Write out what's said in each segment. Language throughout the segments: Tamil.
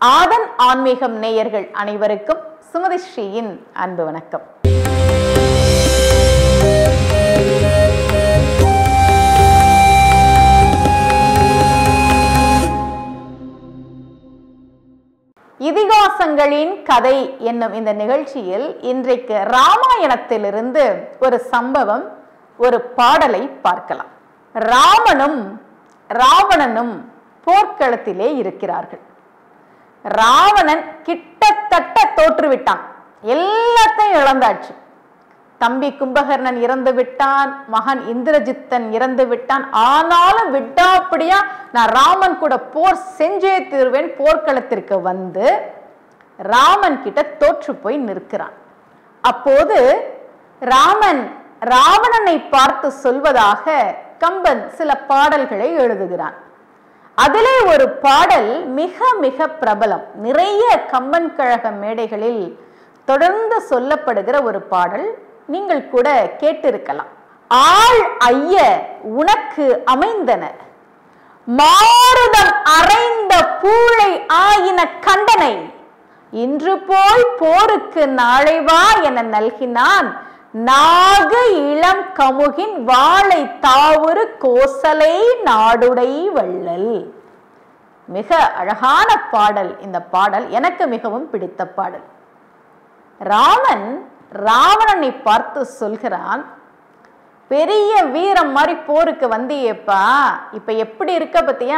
ஆதன் ஆன்மீகம் நேயர்கள் அனைவருக்கும் சுமதி ஸ்ரீயின் அன்பு வணக்கம் இதிகாசங்களின் கதை என்னும் இந்த நிகழ்ச்சியில் இன்றைக்கு ராமாயணத்திலிருந்து ஒரு சம்பவம் ஒரு பாடலை பார்க்கலாம் ராமனும் ராவணனும் போர்க்களத்திலே இருக்கிறார்கள் ராவணன் கிட்டத்தட்ட தோற்றுவிட்டான் எல்லாத்தையும் இழந்தாச்சு தம்பி கும்பகர்ணன் இறந்து விட்டான் மகன் இந்திரஜித்தன் இறந்து விட்டான் ஆனாலும் விட்டாப்படியா நான் ராமன் கூட போர் செஞ்சே தீர்வேன் போர்க்களத்திற்கு வந்து ராமன் கிட்ட தோற்று போய் நிற்கிறான் அப்போது ராமன் ராவணனை பார்த்து சொல்வதாக கம்பன் சில பாடல்களை எழுதுகிறான் அதிலே ஒரு பாடல் மிக மிக பிரபலம் நிறைய கம்பன் கழக மேடைகளில் தொடர்ந்து சொல்லப்படுகிற ஒரு பாடல் நீங்கள் கூட கேட்டிருக்கலாம் ஆள் ஐய உனக்கு அமைந்தன மாருதம் அறைந்த பூளை ஆயின கண்டனை இன்று போய் போருக்கு நாளை வா என நல்கினான் நாகு இளம் கமுகின் வாழை தாவுரு கோசலை நாடுடை வள்ளல் மிக அழகான பாடல் இந்த பாடல் எனக்கு மிகவும் பிடித்த பாடல் ராமன் ராவணனை பார்த்து சொல்கிறான் பெரிய வீரம் மாதிரி போருக்கு வந்தியேப்பா இப்ப எப்படி இருக்க பத்தியா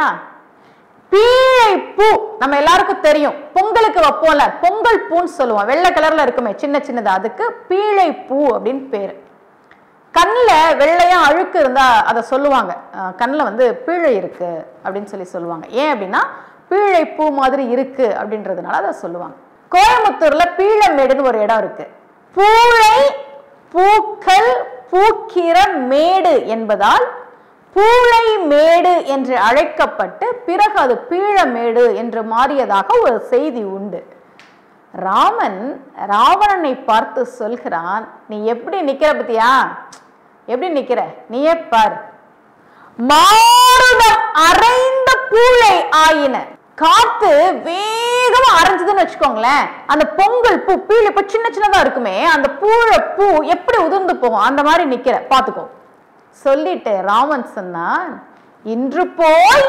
பீழை பூ நம்ம எல்லாருக்கும் தெரியும் பொங்கலுக்கு வைப்போம்ல பொங்கல் பூன்னு சொல்லுவோம் வெள்ளை கலர்ல இருக்குமே சின்ன சின்னதா அதுக்கு பீழை பூ அப்படின்னு பேரு கண்ணில் வெள்ளையா அழுக்கு இருந்தா அதை சொல்லுவாங்க கண்ணில் வந்து பீழை இருக்கு அப்படின்னு சொல்லி சொல்லுவாங்க ஏன் அப்படின்னா பீழை பூ மாதிரி இருக்கு அப்படின்றதுனால அதை சொல்லுவாங்க கோயம்புத்தூர்ல பீழமேடுன்னு ஒரு இடம் இருக்கு பூளை பூக்கள் பூக்கிற மேடு என்பதால் பூளை மேடு என்று அழைக்கப்பட்டு பிறகு அது பீழமேடு என்று மாறியதாக ஒரு செய்தி உண்டு ராமன் ராவணனை பார்த்து சொல்கிறான் நீ எப்படி நிக்கிற பத்தியா எப்படி நிக்கிற நீயே பார் மாறுதம் அரைந்த பூளை ஆயின காத்து வேகமா அரைஞ்சதுன்னு வச்சுக்கோங்களேன் அந்த பொங்கல் பூ பீழை இப்ப சின்ன சின்னதா இருக்குமே அந்த பூழை பூ எப்படி உதிர்ந்து போகும் அந்த மாதிரி நிக்கிற பாத்துக்கோ சொல்லிட்டு ராமன் சொன்னான் இன்று போய்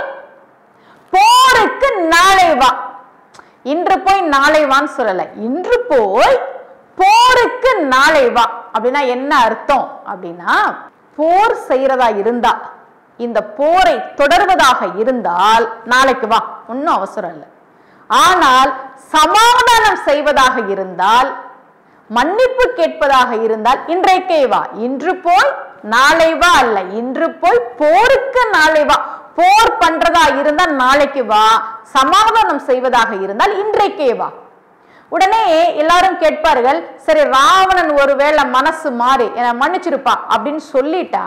போருக்கு நாளை வா இன்று போய் நாளை வான்னு சொல்லல இன்று போய் போருக்கு நாளை வா அப்படின்னா என்ன அர்த்தம் அப்படின்னா போர் செய்யறதா இருந்தா இந்த போரை தொடர்வதாக இருந்தால் நாளைக்கு வா ஒன்றும் அவசரம் இல்லை ஆனால் சமாதானம் செய்வதாக இருந்தால் மன்னிப்பு கேட்பதாக இருந்தால் இன்றைக்கே வா இன்று போய் நாளை வா அல்ல இன்று போய் போருக்கு நாளை வா போர் பண்றதா இருந்தால் நாளைக்கு வா சமாதானம் செய்வதாக இருந்தால் இன்றைக்கே வா உடனே எல்லாரும் கேட்பார்கள் சரி ராவணன் ஒருவேளை மனசு மாறி என்னை மன்னிச்சிருப்பா அப்படின்னு சொல்லிட்டா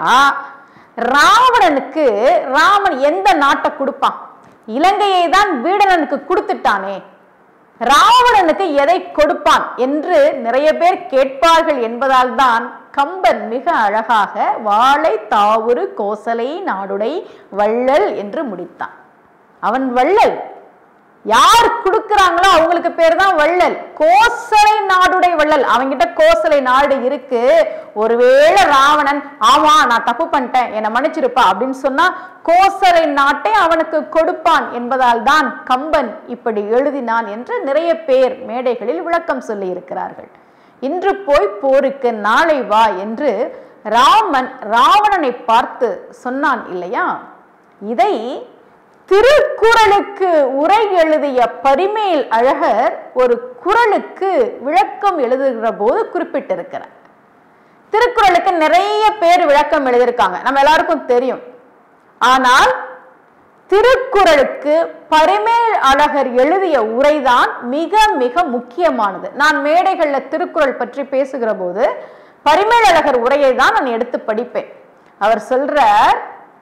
ராவணனுக்கு ராமன் எந்த நாட்டை கொடுப்பான் இலங்கையை தான் வீடனனுக்கு கொடுத்துட்டானே ராவணனுக்கு எதை கொடுப்பான் என்று நிறைய பேர் கேட்பார்கள் என்பதால் தான் கம்பன் மிக அழகாக வாழை தாவுரு கோசலை நாடுடை வள்ளல் என்று முடித்தான் அவன் வள்ளல் யார் கொடுக்குறாங்களோ அவங்களுக்கு பேர் தான் வள்ளல் கோசலை நாடுடை வள்ளல் அவங்கிட்ட கோசலை நாடு இருக்கு ஒருவேளை ராவணன் ஆமா நான் தப்பு பண்ணிட்டேன் என்னை மன்னிச்சிருப்பா அப்படின்னு சொன்னா கோசலை நாட்டை அவனுக்கு கொடுப்பான் என்பதால் தான் கம்பன் இப்படி எழுதினான் என்று நிறைய பேர் மேடைகளில் விளக்கம் சொல்லி இருக்கிறார்கள் இன்று போய் போருக்கு நாளை வா என்று ராமன் ராவணனை பார்த்து சொன்னான் இல்லையா இதை திருக்குறளுக்கு உரை எழுதிய பரிமேல் அழகர் ஒரு குறளுக்கு விளக்கம் எழுதுகிற போது குறிப்பிட்டிருக்கிறார் திருக்குறளுக்கு நிறைய பேர் விளக்கம் எழுதியிருக்காங்க நம்ம எல்லாருக்கும் தெரியும் ஆனால் திருக்குறளுக்கு பரிமேல் அழகர் எழுதிய உரைதான் மிக மிக முக்கியமானது நான் மேடைகள்ல திருக்குறள் பற்றி பேசுகிற போது பரிமேல் அழகர் உரையை தான் நான் எடுத்து படிப்பேன் அவர் சொல்றார்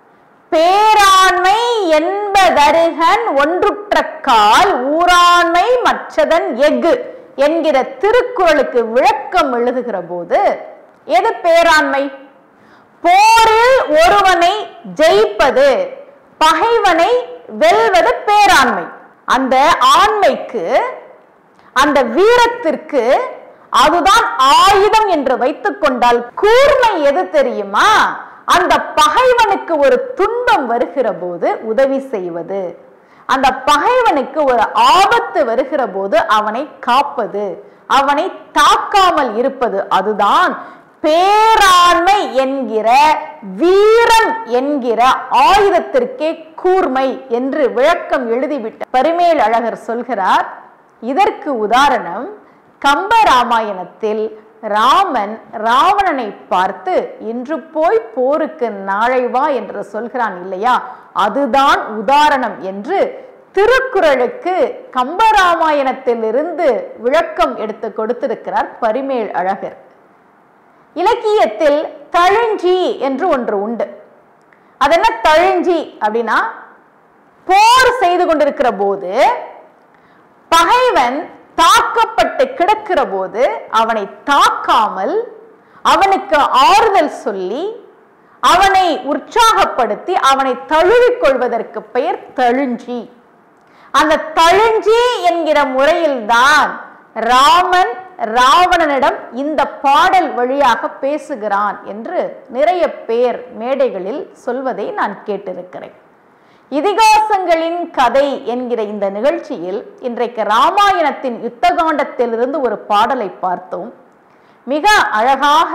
பேராண்மை என்பதருகன் ஒன்றுற்ற கால் ஊராண்மை மற்றதன் எஃகு என்கிற திருக்குறளுக்கு விளக்கம் எழுதுகிற போது எது பேராண்மை போரில் ஒருவனை ஜெயிப்பது பகைவனை வெல்வது பேராண்மை அந்த ஆண்மைக்கு அந்த வீரத்திற்கு அதுதான் ஆயுதம் என்று வைத்துக் கொண்டால் கூர்மை எது தெரியுமா அந்த பகைவனுக்கு ஒரு துன்பம் வருகிற போது உதவி செய்வது அந்த பகைவனுக்கு ஒரு ஆபத்து வருகிற போது அவனை காப்பது அவனை தாக்காமல் இருப்பது அதுதான் பேராண்மை என்கிற வீரம் என்கிற ஆயுதத்திற்கே கூர்மை என்று விளக்கம் எழுதிவிட்ட பரிமேல் அழகர் சொல்கிறார் இதற்கு உதாரணம் கம்ப ராமாயணத்தில் ராமன் ராவணனை பார்த்து இன்று போய் போருக்கு நாளை வா என்று சொல்கிறான் இல்லையா அதுதான் உதாரணம் என்று திருக்குறளுக்கு கம்பராமாயணத்திலிருந்து விளக்கம் எடுத்து கொடுத்திருக்கிறார் பரிமேல் அழகர் இலக்கியத்தில் தழுஞ்சி என்று ஒன்று உண்டு அது என்ன தழுஞ்சி அப்படின்னா போர் செய்து கொண்டிருக்கிற போது பகைவன் தாக்கப்பட்டு கிடக்கிற போது அவனை தாக்காமல் அவனுக்கு ஆறுதல் சொல்லி அவனை உற்சாகப்படுத்தி அவனை தழுவிக் கொள்வதற்கு பெயர் தழுஞ்சி அந்த தழுஞ்சி என்கிற முறையில்தான் ராமன் ராவணனிடம் இந்த பாடல் வழியாக பேசுகிறான் என்று நிறைய பேர் மேடைகளில் சொல்வதை நான் கேட்டிருக்கிறேன் இதிகாசங்களின் கதை என்கிற இந்த நிகழ்ச்சியில் இன்றைக்கு ராமாயணத்தின் யுத்தகாண்டத்திலிருந்து ஒரு பாடலை பார்த்தோம் மிக அழகாக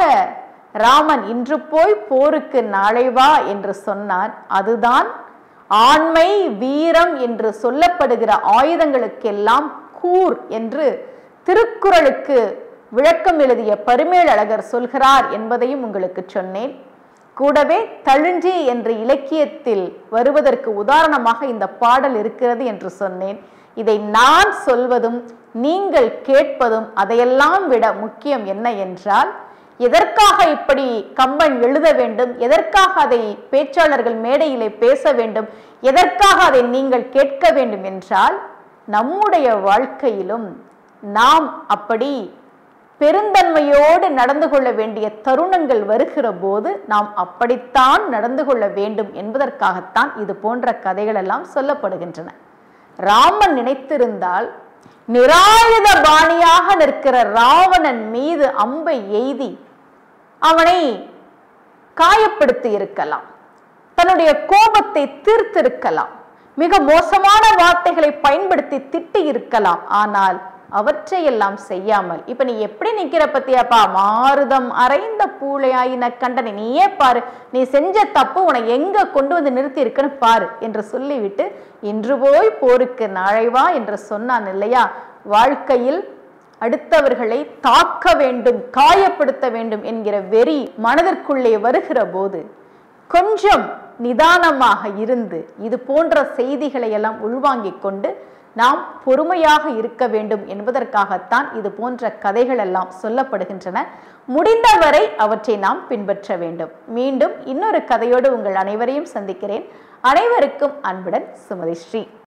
ராமன் இன்று போய் போருக்கு நாளை வா என்று சொன்னான் அதுதான் ஆண்மை வீரம் என்று சொல்லப்படுகிற ஆயுதங்களுக்கெல்லாம் கூர் என்று திருக்குறளுக்கு விளக்கம் எழுதிய பரிமேல் அழகர் சொல்கிறார் என்பதையும் உங்களுக்கு சொன்னேன் கூடவே தழுஞ்சி என்ற இலக்கியத்தில் வருவதற்கு உதாரணமாக இந்த பாடல் இருக்கிறது என்று சொன்னேன் இதை நான் சொல்வதும் நீங்கள் கேட்பதும் அதையெல்லாம் விட முக்கியம் என்ன என்றால் எதற்காக இப்படி கம்பன் எழுத வேண்டும் எதற்காக அதை பேச்சாளர்கள் மேடையிலே பேச வேண்டும் எதற்காக அதை நீங்கள் கேட்க வேண்டும் என்றால் நம்முடைய வாழ்க்கையிலும் நாம் அப்படி பெருந்தன்மையோடு நடந்து கொள்ள வேண்டிய தருணங்கள் வருகிற போது நாம் அப்படித்தான் நடந்து கொள்ள வேண்டும் என்பதற்காகத்தான் இது போன்ற கதைகள் எல்லாம் சொல்லப்படுகின்றன ராமன் நினைத்திருந்தால் நிராயுத பாணியாக நிற்கிற ராவணன் மீது அம்பை எய்தி அவனை காயப்படுத்தி இருக்கலாம் தன்னுடைய கோபத்தை தீர்த்திருக்கலாம் மிக மோசமான வார்த்தைகளை பயன்படுத்தி திட்டி இருக்கலாம் ஆனால் அவற்றையெல்லாம் செய்யாமல் இப்ப நீ எப்படி நிக்கிற பத்தியாப்பா மாருதம் அரைந்த பூளையாயின கண்டனை நீயே பாரு நீ செஞ்ச தப்பு உன்னை எங்க கொண்டு வந்து நிறுத்தி இருக்குன்னு பாரு என்று சொல்லிவிட்டு இன்று போய் போருக்கு நாளைவா என்று சொன்னான் இல்லையா வாழ்க்கையில் அடுத்தவர்களை தாக்க வேண்டும் காயப்படுத்த வேண்டும் என்கிற வெறி மனதிற்குள்ளே வருகிற போது கொஞ்சம் நிதானமாக இருந்து இது போன்ற செய்திகளை எல்லாம் உள்வாங்கிக் கொண்டு நாம் பொறுமையாக இருக்க வேண்டும் என்பதற்காகத்தான் இது போன்ற கதைகள் எல்லாம் சொல்லப்படுகின்றன முடிந்தவரை அவற்றை நாம் பின்பற்ற வேண்டும் மீண்டும் இன்னொரு கதையோடு உங்கள் அனைவரையும் சந்திக்கிறேன் அனைவருக்கும் அன்புடன் சுமதி ஸ்ரீ